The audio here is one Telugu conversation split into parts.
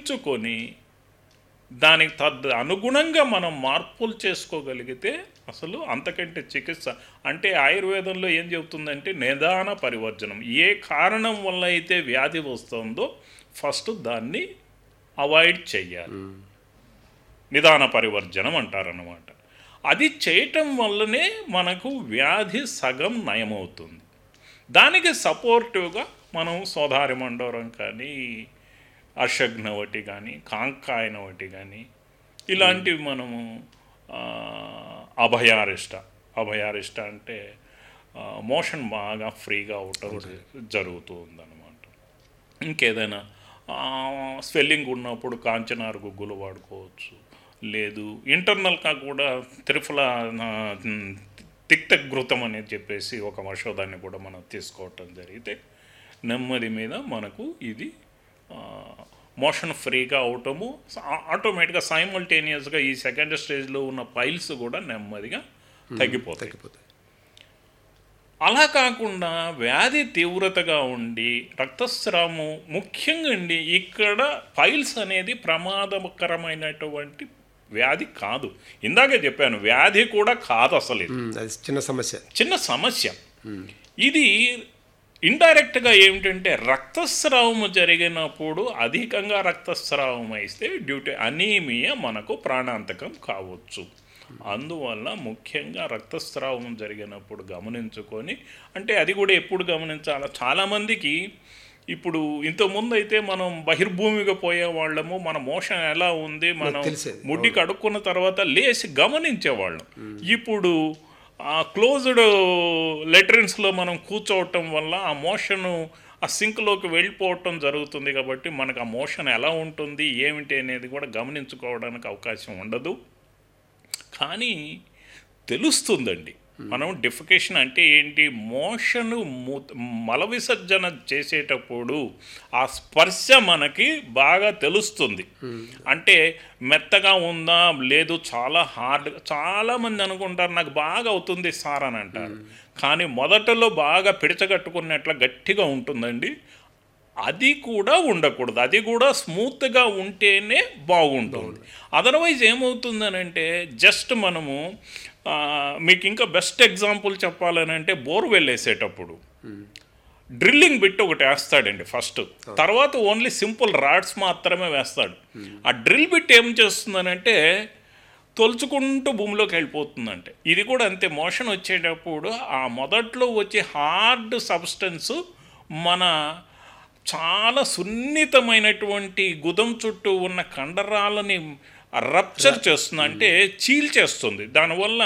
గమనించుకొని దానికి తద్ అనుగుణంగా మనం మార్పులు చేసుకోగలిగితే అసలు అంతకంటే చికిత్స అంటే ఆయుర్వేదంలో ఏం చెబుతుందంటే నిదాన పరివర్జనం ఏ కారణం వల్ల అయితే వ్యాధి వస్తుందో ఫస్ట్ దాన్ని అవాయిడ్ చెయ్యాలి నిదాన పరివర్జనం అంటారన్నమాట అది చేయటం వల్లనే మనకు వ్యాధి సగం నయమవుతుంది దానికి సపోర్టివ్గా మనం సోదారి మండోరం కానీ అర్షగ్నవటి కానీ కాంకాయనవటి కానీ ఇలాంటివి మనము ఆ, అభయారిష్ట అభయారిష్ట అంటే ఆ, మోషన్ బాగా ఫ్రీగా అవటం జరుగుతూ ఉందన్నమాట ఇంకేదైనా స్వెల్లింగ్ ఉన్నప్పుడు కాంచనార్ గుగ్గులు వాడుకోవచ్చు లేదు ఇంటర్నల్గా కూడా త్రిఫల ఆ, తిక్త ఘృతం అనేది చెప్పేసి ఒక ఔషధాన్ని కూడా మనం తీసుకోవటం జరిగితే నెమ్మది మీద మనకు ఇది మోషన్ ఫ్రీగా అవటము ఆటోమేటిక్గా సైమల్టేనియస్గా ఈ సెకండ్ స్టేజ్లో ఉన్న పైల్స్ కూడా నెమ్మదిగా తగ్గిపోతాయి తగ్గిపోతాయి అలా కాకుండా వ్యాధి తీవ్రతగా ఉండి రక్తస్రావము ముఖ్యంగా అండి ఇక్కడ పైల్స్ అనేది ప్రమాదకరమైనటువంటి వ్యాధి కాదు ఇందాకే చెప్పాను వ్యాధి కూడా కాదు అసలు ఇది ఉమ్, అది చిన్న సమస్య చిన్న సమస్య ఇది ఇండైరెక్ట్గా ఏమిటంటే రక్తస్రావము జరిగినప్పుడు అధికంగా రక్తస్రావం అయితే డ్యూటీ అనీమియా మనకు ప్రాణాంతకం కావచ్చు అందువల్ల ముఖ్యంగా రక్తస్రావం జరిగినప్పుడు గమనించుకొని అంటే అది కూడా ఎప్పుడు గమనించాలి చాలామందికి ఇప్పుడు ఇంతకుముందు అయితే మనం బహిర్భూమిగా పోయే వాళ్ళము మన మోషన్ ఎలా ఉంది మనం తెలిసేది. ముడ్డి కడుక్కున్న తర్వాత లేచి గమనించేవాళ్ళం ఇప్పుడు ఆ క్లోజ్డ్ లెటరిన్స్లో మనం కూర్చోవటం వల్ల ఆ మోషను ఆ సింక్లోకి వెళ్ళిపోవటం జరుగుతుంది కాబట్టి మనకు ఆ మోషన్ ఎలా ఉంటుంది ఏమిటి అనేది కూడా గమనించుకోవడానికి అవకాశం ఉండదు కానీ తెలుస్తుందండి మనం డిఫికేషన్ అంటే ఏంటి మోషన్ మల విసర్జన చేసేటప్పుడు ఆ స్పర్శ మనకి బాగా తెలుస్తుంది అంటే మెత్తగా ఉందా లేదు చాలా హార్డ్ చాలా మంది అనుకుంటారు నాకు బాగా అవుతుంది సార్ అని అంటారు కానీ మొదటలో బాగా పిడచగట్టుకున్నట్ల గట్టిగా ఉంటుందండి అది కూడా ఉండకూడదు అది కూడా స్మూత్గా ఉంటేనే బాగుంటుంది అదర్వైజ్ ఏమవుతుందనంటే జస్ట్ మనము ఆ, మీకు ఇంకా బెస్ట్ ఎగ్జాంపుల్ చెప్పాలనంటే బోర్వెల్ వేసేటప్పుడు డ్రిల్లింగ్ బిట్ ఒకటి వేస్తాడండి ఫస్ట్ తర్వాత ఓన్లీ సింపుల్ రాడ్స్ మాత్రమే వేస్తాడు ఆ డ్రిల్ బిట్ ఏం చేస్తుందనంటే తొలుచుకుంటూ భూమిలోకి వెళ్ళిపోతుందంటే ఇది కూడా అంతే మోషన్ వచ్చేటప్పుడు ఆ మొదట్లో వచ్చే హార్డ్ సబ్స్టెన్స్ మన చాలా సున్నితమైనటువంటి గుదం చుట్టూ ఉన్న కండరాలని రప్చర్ చేస్తుంది అంటే చీల్చేస్తుంది దానివల్ల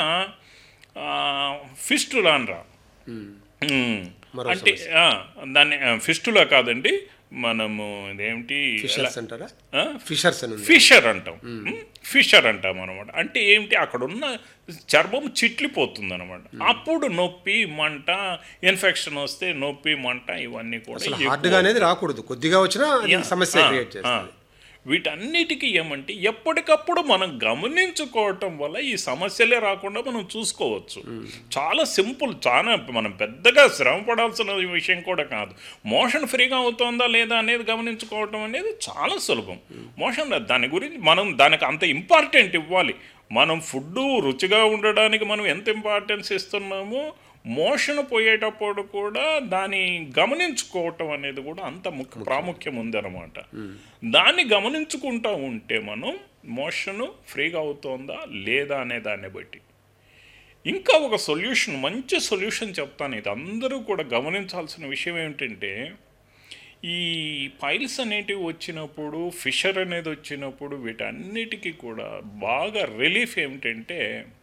ఫిస్టులా అనరా ఉమ్. మరో అంటే ఆ, దాన్ని ఫిస్టులా కాదండి మనము ఇదేమిటి ఫిషర్స్ అంటారా ఆ? ఫిషర్స్ అని ఉంది ఫిషర్ అంటాం ఫిషర్ అంటాం అనమాట అంటే ఏమిటి అక్కడ ఉన్న చర్మం చిట్లిపోతుంది అనమాట అప్పుడు నొప్పి మంట ఇన్ఫెక్షన్ వస్తే నొప్పి మంట ఇవన్నీ కూడా అసలు ఎక్కువ హార్డ్గా అనేది రాకూడదు కొద్దిగా వచ్చినా అది సమస్య ఆ, క్రియేట్ ఆ. చేస్తుంది వీటన్నిటికీ ఏమంటే ఎప్పటికప్పుడు మనం గమనించుకోవటం వల్ల ఈ సమస్యలే రాకుండా మనం చూసుకోవచ్చు చాలా సింపుల్ చాలా మనం పెద్దగా శ్రమ పడాల్సిన విషయం కూడా కాదు మోషన్ ఫ్రీగా అవుతుందా లేదా అనేది గమనించుకోవటం అనేది చాలా సులభం మోషన్ దాని గురించి మనం దానికి అంత ఇంపార్టెంట్ ఇవ్వాలి మనం ఫుడ్ రుచిగా ఉండడానికి మనం ఎంత ఇంపార్టెన్స్ ఇస్తున్నామో మోషన్ పోయేటప్పుడు కూడా దాన్ని గమనించుకోవటం అనేది కూడా అంత ముఖ్య ప్రాముఖ్యం ఉందన్నమాట దాన్ని గమనించుకుంటూ ఉంటే మనం మోషను ఫ్రీగా అవుతోందా లేదా అనే దాన్ని బట్టి ఇంకా ఒక సొల్యూషన్ మంచి సొల్యూషన్ చెప్తాను ఇది అందరూ కూడా గమనించాల్సిన విషయం ఏమిటంటే ఈ పైల్స్ అనేటివి వచ్చినప్పుడు ఫిషర్ అనేది వచ్చినప్పుడు వీటన్నిటికీ కూడా బాగా రిలీఫ్ ఏమిటంటే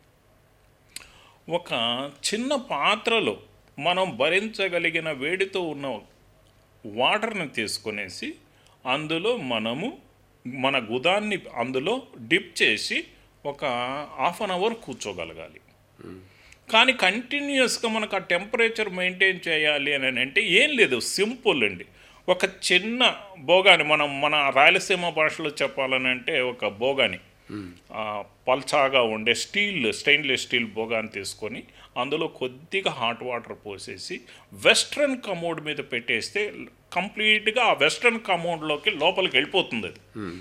ఒక చిన్న పాత్రలో మనం భరించగలిగిన వేడితో ఉన్న వాటర్ని తీసుకొనేసి అందులో మనము మన గుదాన్ని అందులో డిప్ చేసి ఒక హాఫ్ అన్ అవర్ కూర్చోగలగాలి కానీ కంటిన్యూస్గా మనకు ఆ టెంపరేచర్ మెయింటైన్ చేయాలి అని అంటే ఏం లేదు సింపుల్ అండి ఒక చిన్న బోగాని మనం మన రాయలసీమ భాషలో చెప్పాలని అంటే ఒక బోగాని ఆ, పల్చాగా ఉండే స్టీల్ స్టెయిన్లెస్ స్టీల్ బోగాని తీసుకొని అందులో కొద్దిగా హాట్ వాటర్ పోసేసి వెస్ట్రన్ కమోడ్ మీద పెట్టేస్తే కంప్లీట్గా ఆ వెస్ట్రన్ కమోడ్లోకి లోపలికి వెళ్ళిపోతుంది అది